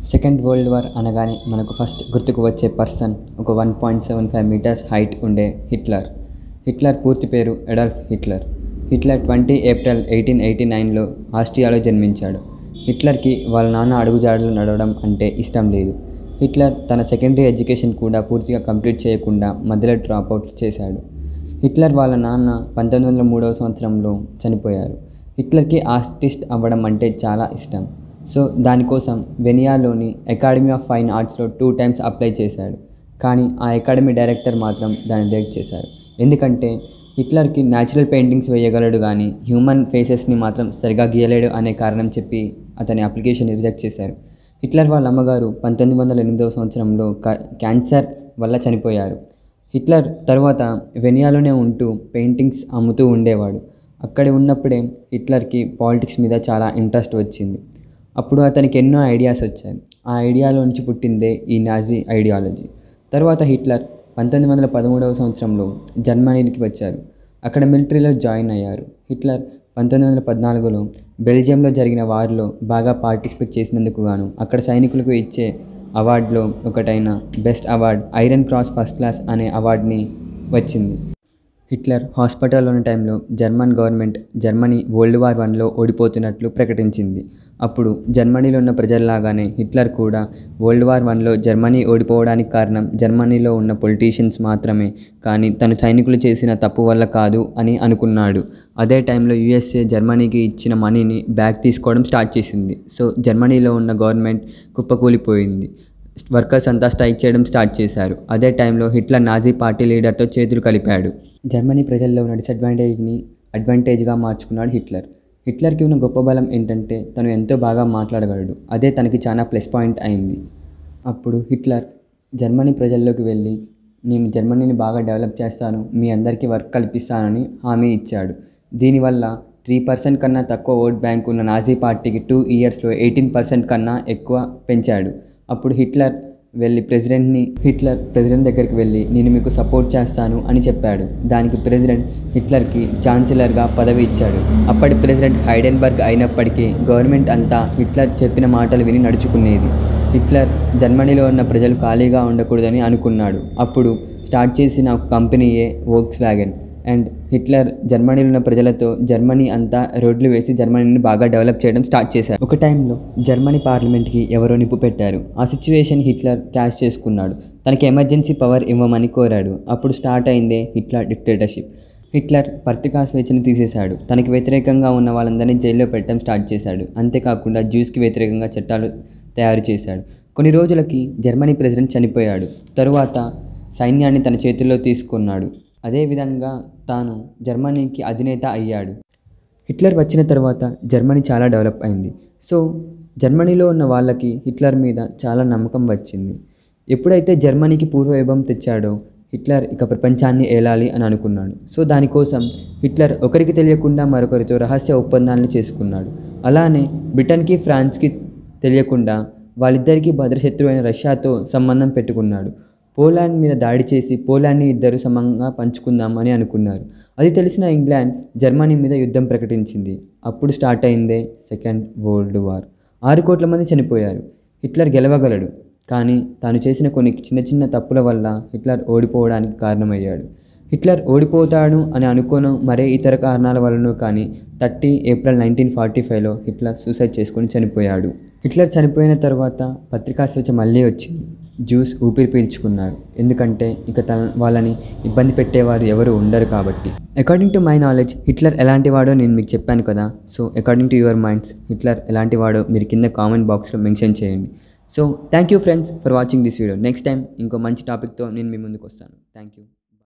second world war అనగానే మనకు first గుర్తుకు వచ్చే పర్సన్ ఒక one point seven five meters height ఉండే హిట్లర్ హిట్లర్ పూర్తి పేరు Adolf Hitler Hitler twenty April eighteen eighty నైన్లో ఆస్ట్రియాలో జన్మించాడు హిట్లర్కి వాళ్ళ నాన్న అడుగుజాడలు నడవడం అంటే ఇష్టం లేదు హిట్లర్ తన సెకండరీ ఎడ్యుకేషన్ కూడా పూర్తిగా కంప్లీట్ చేయకుండా మధ్యలో డ్రాప్అవుట్ చేశాడు హిట్లర్ వాళ్ళ నాన్న పంతొమ్మిది వందల మూడవ సంవత్సరంలో చనిపోయారు హిట్లర్కి ఆర్టిస్ట్ అవ్వడం అంటే చాలా ఇష్టం సో దానికోసం వెనియాలోని అకాడమీ ఆఫ్ ఫైన్ ఆర్ట్స్లో టూ టైమ్స్ అప్లై చేశాడు కానీ ఆ అకాడమీ డైరెక్టర్ మాత్రం దాన్ని రిజెక్ట్ చేశారు ఎందుకంటే హిట్లర్కి న్యాచురల్ పెయింటింగ్స్ వేయగలడు కానీ హ్యూమన్ ఫేసెస్ని మాత్రం సరిగా గీయలేడు అనే కారణం చెప్పి అతని అప్లికేషన్ రిజెక్ట్ చేశారు హిట్లర్ వాళ్ళ అమ్మగారు పంతొమ్మిది వందల ఎనిమిదవ సంవత్సరంలో క్యాన్సర్ వల్ల చనిపోయారు హిట్లర్ తర్వాత వెనియాలోనే ఉంటూ పెయింటింగ్స్ అమ్ముతూ ఉండేవాడు అక్కడ ఉన్నప్పుడే హిట్లర్కి పాలిటిక్స్ మీద చాలా ఇంట్రెస్ట్ వచ్చింది అప్పుడు అతనికి ఎన్నో ఐడియాస్ వచ్చాయి ఆ ఐడియాలో నుంచి పుట్టిందే ఈ నాజీ ఐడియాలజీ తర్వాత హిట్లర్ పంతొమ్మిది వందల పదమూడవ సంవత్సరంలో జర్మనీకి వచ్చారు అక్కడ మిలిటరీలో జాయిన్ అయ్యారు హిట్లర్ పంతొమ్మిది వందల పద్నాలుగులో బెల్జియంలో జరిగిన వార్లో బాగా పార్టిసిపేట్ చేసినందుకు గాను అక్కడ సైనికులకు ఇచ్చే అవార్డులో ఒకటైన best award iron cross first class అనే అవార్డుని వచ్చింది హిట్లర్ హాస్పిటల్లో ఉన్న టైంలో German government Germany world war వన్లో ఓడిపోతున్నట్లు ప్రకటించింది అప్పుడు జర్మనీలో ఉన్న ప్రజల్లాగానే హిట్లర్ కూడా వరల్డ్ వార్ వన్లో జర్మనీ ఓడిపోవడానికి కారణం జర్మనీలో ఉన్న పొలిటీషియన్స్ మాత్రమే కానీ తను సైనికులు చేసిన తప్పు వల్ల కాదు అని అనుకున్నాడు అదే టైంలో యుఎస్ఏ జర్మనీకి ఇచ్చిన మనీని బ్యాక్ తీసుకోవడం స్టార్ట్ చేసింది సో జర్మనీలో ఉన్న గవర్నమెంట్ కుప్పకూలిపోయింది వర్కర్స్ అంతా స్ట్రైక్ చేయడం స్టార్ట్ చేశారు అదే టైంలో హిట్లర్ నాజీ పార్టీ లీడర్తో చేతులు కలిపాడు జర్మనీ ప్రజల్లో ఉన్న డిసడ్వాంటేజ్ని అడ్వాంటేజ్గా మార్చుకున్నాడు హిట్లర్ హిట్లర్కి ఉన్న గొప్ప బలం ఏంటంటే తను ఎంతో బాగా మాట్లాడగలడు అదే తనకి చాలా ప్లస్ పాయింట్ అయింది అప్పుడు హిట్లర్ జర్మనీ ప్రజల్లోకి వెళ్ళి నేను జర్మనీని బాగా డెవలప్ చేస్తాను మీ అందరికీ వర్క్ కల్పిస్తానని హామీ ఇచ్చాడు దీనివల్ల త్రీ పర్సెంట్ కన్నా తక్కువ ఓట్ బ్యాంక్ ఉన్న నాజీ పార్టీకి టూ ఇయర్స్లో ఎయిటీన్ పర్సెంట్ కన్నా ఎక్కువ పెంచాడు అప్పుడు హిట్లర్ వెళ్ళి ప్రెసిడెంట్ని హిట్లర్ ప్రెసిడెంట్ దగ్గరికి వెళ్ళి నేను మీకు సపోర్ట్ చేస్తాను అని చెప్పాడు దానికి ప్రెసిడెంట్ హిట్లర్కి ఛాన్సలర్గా పదవి ఇచ్చాడు అప్పటి ప్రెసిడెంట్ హైడెన్బర్గ్ అయినప్పటికీ గవర్నమెంట్ అంతా హిట్లర్ చెప్పిన మాటలు విని నడుచుకునేది హిట్లర్ జర్మనీలో ఉన్న ప్రజలు ఖాళీగా ఉండకూడదని అనుకున్నాడు అప్పుడు స్టార్ట్ చేసిన ఒక కంపెనీయే వోక్స్ వ్యాగన్ అండ్ హిట్లర్ జర్మనీలో ఉన్న ప్రజలతో జర్మనీ అంతా రోడ్లు వేసి జర్మనీని బాగా డెవలప్ చేయడం స్టార్ట్ చేశారు ఒక టైంలో జర్మనీ పార్లమెంట్కి ఎవరో నిప్పు పెట్టారు ఆ సిచ్యువేషన్ హిట్లర్ క్యాష్ చేసుకున్నాడు తనకి ఎమర్జెన్సీ పవర్ ఇవ్వమని కోరాడు అప్పుడు స్టార్ట్ అయిందే హిట్లర్ డిక్టేటర్షిప్ హిట్లర్ పత్రికా స్వేచ్ఛను తీసేశాడు తనకి వ్యతిరేకంగా ఉన్న వాళ్ళందరినీ జైల్లో పెట్టడం స్టార్ట్ చేశాడు అంతేకాకుండా జ్యూస్కి వ్యతిరేకంగా చట్టాలు తయారు చేశాడు కొన్ని రోజులకి జర్మనీ ప్రెసిడెంట్ చనిపోయాడు తరువాత సైన్యాన్ని తన చేతుల్లో తీసుకున్నాడు అదేవిధంగా తాను జర్మనీకి అధినేత అయ్యాడు హిట్లర్ వచ్చిన తర్వాత జర్మనీ చాలా డెవలప్ అయింది సో జర్మనీలో ఉన్న వాళ్ళకి హిట్లర్ మీద చాలా నమ్మకం వచ్చింది ఎప్పుడైతే జర్మనీకి పూర్వవైభవం తెచ్చాడో హిట్లర్ ఇక ప్రపంచాన్ని ఏలాలి అని అనుకున్నాడు సో దానికోసం హిట్లర్ ఒకరికి తెలియకుండా మరొకరితో రహస్య ఒప్పందాలను చేసుకున్నాడు అలానే బ్రిటన్కి ఫ్రాన్స్కి తెలియకుండా వాళ్ళిద్దరికీ భద్రశత్రువు అయిన రష్యాతో సంబంధం పెట్టుకున్నాడు పోలాండ్ మీద దాడి చేసి పోలాండ్ని ఇద్దరు సమంగా పంచుకుందామని అనుకున్నారు అది తెలిసిన ఇంగ్లాండ్ జర్మనీ మీద యుద్ధం ప్రకటించింది అప్పుడు స్టార్ట్ అయిందే సెకండ్ వరల్డ్ వార్ ఆరు కోట్ల మంది చనిపోయారు హిట్లర్ గెలవగలడు కానీ తాను చేసిన కొన్ని చిన్న చిన్న తప్పుల వల్ల హిట్లర్ ఓడిపోవడానికి కారణమయ్యాడు హిట్లర్ ఓడిపోతాడు అని అనుకోను మరే ఇతర కారణాల వలన కానీ థర్టీ ఏప్రిల్ నైన్టీన్ ఫార్టీ ఫైవ్లో హిట్లర్ సూసైడ్ చేసుకొని చనిపోయాడు హిట్లర్ చనిపోయిన తర్వాత పత్రికా స్వేచ్ఛ మళ్ళీ వచ్చింది జ్యూస్ ఊపిరి పీల్చుకున్నారు ఎందుకంటే ఇక తన వాళ్ళని ఇబ్బంది పెట్టేవారు ఎవరు ఉండరు కాబట్టి according to my knowledge Hitler ఎలాంటి వాడో నేను మీకు చెప్పాను కదా so according to your minds Hitler ఎలాంటి వాడో మీరు కింద కామెంట్ బాక్స్లో మెన్షన్ చేయండి so thank you friends for watching this video next time ఇంకో మంచి టాపిక్తో నేను మీ ముందుకు వస్తాను థ్యాంక్ యూ